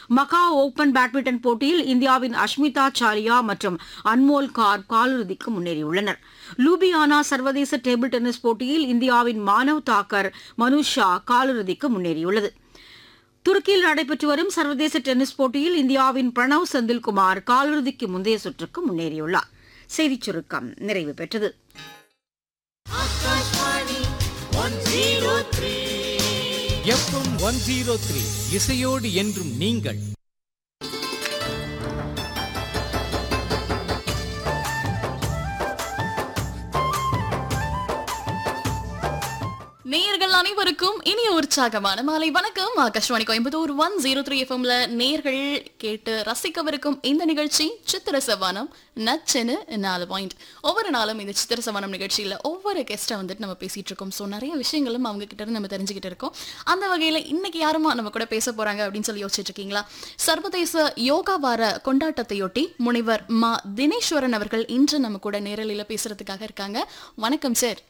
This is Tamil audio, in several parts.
மக்கா ஓபன் பேட்மிண்டன் போட்டியில் இந்தியாவின் அஷ்மிதா சாலியா மற்றும் அன்மோல் கார் காலிறுதிக்கு முன்னேறியுள்ளனர் லூபியானா சர்வதேச டேபிள் டென்னிஸ் போட்டியில் இந்தியாவின் மானவ் தாக்கர் மனுஷ் ஷா காலிறுதிக்கு முன்னேறியுள்ளது துருக்கியில் நடைபெற்று வரும் சர்வதேச டென்னிஸ் போட்டியில் இந்தியாவின் பிரணவ் செந்தில்குமார் காலிறுதிக்கு முந்தைய சுற்றுக்கு முன்னேறியுள்ளார் செய்திச் சுருக்கம் நிறைவு பெற்றது எஃப்எம் ஒன் ஜீரோ த்ரீ இசையோடு என்றும் நீங்கள் நேயர்கள் அனைவருக்கும் இனிய உற்சாகமான மாலை வணக்கம் Akashvani Coimbatore one zero three எஃப்எம்ல நேயர்கள் கேட்டு ரசிக்கவிருக்கும் இந்த நிகழ்ச்சி சித்திர சவானம் நச்செனு நாலு பாயிண்ட் ஒவ்வொரு நாளும் இந்த சித்திர சவானம் நிகழ்ச்சியில ஒவ்வொரு கெஸ்ட்டை வந்துட்டு நம்ம பேசிட்டு இருக்கோம் ஸோ நிறைய விஷயங்களும் அவங்க கிட்ட இருந்து நம்ம தெரிஞ்சுக்கிட்டு இருக்கோம் அந்த வகையில இன்னைக்கு யாருமா நம்ம கூட பேச போறாங்க அப்படின்னு சொல்லி யோசிச்சுட்டு இருக்கீங்களா சர்வதேச யோகா வார கொண்டாட்டத்தையொட்டி முனைவர் மா தினேஸ்வரன் அவர்கள் இன்று நம்ம கூட நேரலையில் பேசுறதுக்காக இருக்காங்க வணக்கம் சார்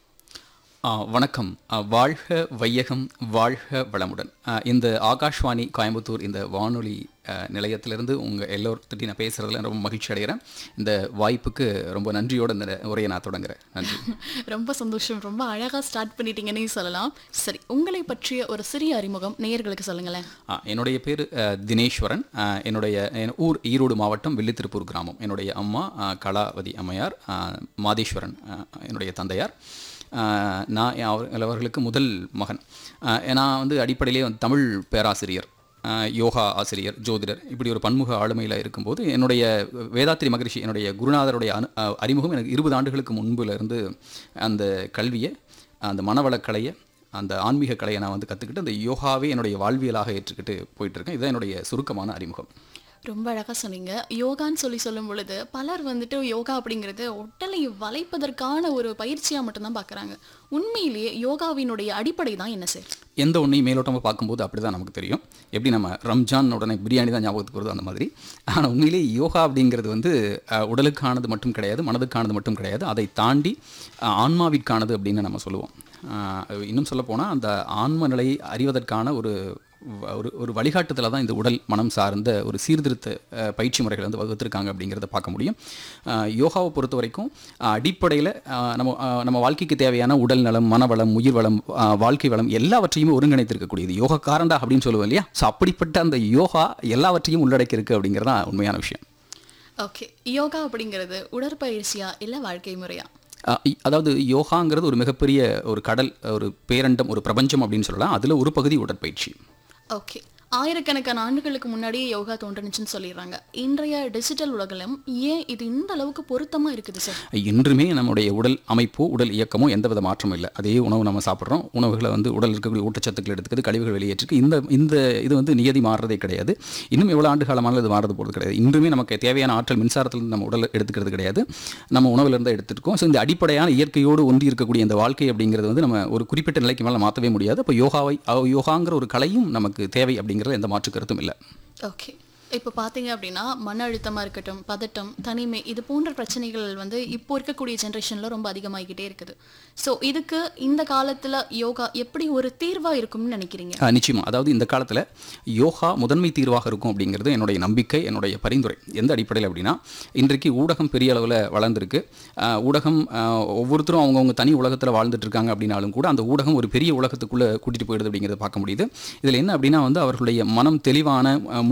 ஆ, வணக்கம் ஆ, வாழ்க வையகம் வாழ்க வளமுடன் ஆ, இந்த ஆகாஷ்வாணி கோயம்புத்தூர் இந்த வானொலி ஆ, நிலையத்திலிருந்து உங்கள் எல்லோர்கிட்டையும் நான் பேசுகிறதுல ரொம்ப மகிழ்ச்சி அடைகிறேன் இந்த வாய்ப்புக்கு ரொம்ப நன்றியோடு இந்த உரையை நான் தொடங்குறேன் நன்றி ரொம்ப சந்தோஷம் ரொம்ப அழகா ஸ்டார்ட் பண்ணிட்டீங்கன்னு சொல்லலாம் சரி உங்களை பற்றிய ஒரு சிறிய அறிமுகம் நேயர்களுக்கு சொல்லுங்களேன் ஆ, என்னுடைய பேர் தினேஸ்வரன் ஆ, என்னுடைய என் ஊர் ஈரோடு மாவட்டம் வில்லித்திருப்பூர் கிராமம் என்னுடைய அம்மா ஆ, கலாவதி அம்மையார் ஆ, மாதேஸ்வரன் ஆ, என்னுடைய தந்தையார் ஆ, நான் அவர் அவர்களுக்கு முதல் மகன் ஆ, நான் வந்து அடிப்படையிலே வந்து தமிழ் பேராசிரியர் ஆ, யோகா ஆசிரியர் ஜோதிடர் இப்படி ஒரு பன்முக ஆளுமையில் இருக்கும்போது என்னுடைய வேதாத்திரி மகரிஷி என்னுடைய குருநாதருடைய அனு ஆ, அறிமுகம் எனக்கு இருபது ஆண்டுகளுக்கு முன்புல இருந்து அந்த கல்வியை அந்த மனவளக்கலையை அந்த ஆன்மீக கலையை நான் வந்து கற்றுக்கிட்டு அந்த யோகாவே என்னுடைய வாழ்வியலாக ஏற்றுக்கிட்டு போயிட்டு இருக்கேன் இதுதான் என்னுடைய சுருக்கமான அறிமுகம் ரொம்ப அழகா சொன்னீங்க யோகான்னு சொல்லி சொல்லும் பொழுது பலர் வந்துட்டு யோகா அப்படிங்கிறது உடலை வளைப்பதற்கான ஒரு பயிற்சியா மட்டும்தான் பார்க்கறாங்க உண்மையிலேயே யோகாவினுடைய அடிப்படை தான் என்ன சார் எந்த ஒன்றையும் மேலோட்டமாக பார்க்கும்போது அப்படி தான் நமக்கு தெரியும் எப்படி நம்ம ரம்ஜான் உடனே பிரியாணி தான் ஞாபகத்துக்கு வருது அந்த மாதிரி ஆனால் உண்மையிலேயே யோகா அப்படிங்கிறது வந்து அஹ், உடலுக்கானது மட்டும் கிடையாது மனதுக்கானது மட்டும் கிடையாது அதை தாண்டி அஹ், ஆன்மாவிற்கானது அப்படின்னு நம்ம சொல்லுவோம் அஹ், இன்னும் சொல்லப்போனால் அந்த ஆன்ம நிலையை அறிவதற்கான ஒரு வ- ஒரு ஒரு வழிகாட்டுதல தான் இந்த உடல் மனம் சார்ந்த ஒரு சீர்திருத்த அஹ், பயிற்சி முறைகளை வந்து வகுத்திருக்காங்க அப்படிங்கிறத பார்க்க முடியும் அஹ், யோகாவை பொறுத்த வரைக்கும் அடிப்படையில் நம்ம அஹ், நம்ம வாழ்க்கைக்கு தேவையான உடல் நலம் மனவளம் உயிர் வளம் அஹ், வாழ்க்கை வளம் எல்லாவற்றையுமே ஒருங்கிணைத்திருக்கக்கூடியது யோகா காரண்டா அப்படின்னு சொல்லுவோம் இல்லையா ஸோ அப்படிப்பட்ட அந்த யோகா எல்லாவற்றையும் உள்ளடக்கி இருக்கு அப்படிங்கிறது தான் உண்மையான விஷயம் ஓகே யோகா அப்படிங்கிறது உடற்பயிற்சியா இல்ல வாழ்க்கை முறையா அஹ் இ- அதாவது யோகாங்கிறது ஒரு மிகப்பெரிய ஒரு கடல் ஒரு பேரண்டம் ஒரு பிரபஞ்சம் அப்படின்னு சொல்லலாம் அதில் ஒரு பகுதி உடற்பயிற்சி ஓகே ஆயிரக்கணக்கான ஆண்டுகளுக்கு முன்னாடியே யோகா தோன்றுனுச்சுன்னு சொல்லிடுறாங்க இன்றைய டிஜிட்டல் உலகிலும் ஏன் இது இந்த அளவுக்கு பொருத்தமா இருக்குது சார் இன்றுமே நம்முடைய உடல் அமைப்போ உடல் இயக்கமோ எந்தவித மாற்றமும் இல்லை அதே உணவு நம்ம சாப்பிட்றோம் உணவுகளை வந்து உடல் இருக்கக்கூடிய ஊட்டச்சத்துக்கள் எடுத்துக்கிறது கழிவுகள் வெளியேற்றுக்கு இந்த இந்த இது வந்து நியதி மாறுறதே கிடையாது இன்னும் எவ்வளோ ஆண்டு காலமானாலும் இது மாறுறது போகிறது கிடையாது இன்றுமே நமக்கு தேவையான ஆற்றல் மின்சாரத்திலிருந்து நம்ம உடல் எடுத்துக்கிறது கிடையாது நம்ம உணவுலேருந்து எடுத்துருக்கோம் ஸோ இந்த அடிப்படையான இயற்கையோடு ஒன்றி இருக்கக்கூடிய இந்த வாழ்க்கை அப்படிங்கிறது வந்து நம்ம ஒரு குறிப்பிட்ட நிலைக்கு மேலே மாற்றவே முடியாது அப்போ யோகாவை அஹ் யோகாங்கிற ஒரு கலையும் நமக்கு தேவை அப்படிங்கிறது எந்த மாற்று கருத்தும் இல்லை ஓகே இப்போ பார்த்தீங்க அப்படின்னா மன அழுத்தமாக இருக்கட்டும் பதட்டம் தனிமை இது போன்ற பிரச்சனைகள் வந்து இப்போ இருக்கக்கூடிய ஜென்ரேஷனில் ரொம்ப அதிகமாகிக்கிட்டே இருக்குது ஸோ இதுக்கு இந்த காலத்தில் யோகா எப்படி ஒரு தீர்வாக இருக்கும்னு நினைக்கிறீங்க ஆ, நிச்சயமா அதாவது இந்த காலத்தில் யோகா முதன்மை தீர்வாக இருக்கும் அப்படிங்கிறது என்னுடைய நம்பிக்கை என்னுடைய பரிந்துரை எந்த அடிப்படையில் அப்படின்னா இன்றைக்கு ஊடகம் பெரிய அளவில் வளர்ந்துருக்கு ஆ, ஊடகம் ஆ, ஒவ்வொருத்தரும் அவங்கவுங்க தனி உலகத்தில் வாழ்ந்துட்டு இருக்காங்க அப்படின்னாலும் கூட அந்த ஊடகம் ஒரு பெரிய உலகத்துக்குள்ளே கூட்டிகிட்டு போயிடுது அப்படிங்கிறத பார்க்க முடியுது இதில் என்ன அப்படின்னா வந்து அவர்களுடைய மனம் தெளிவான ஆ,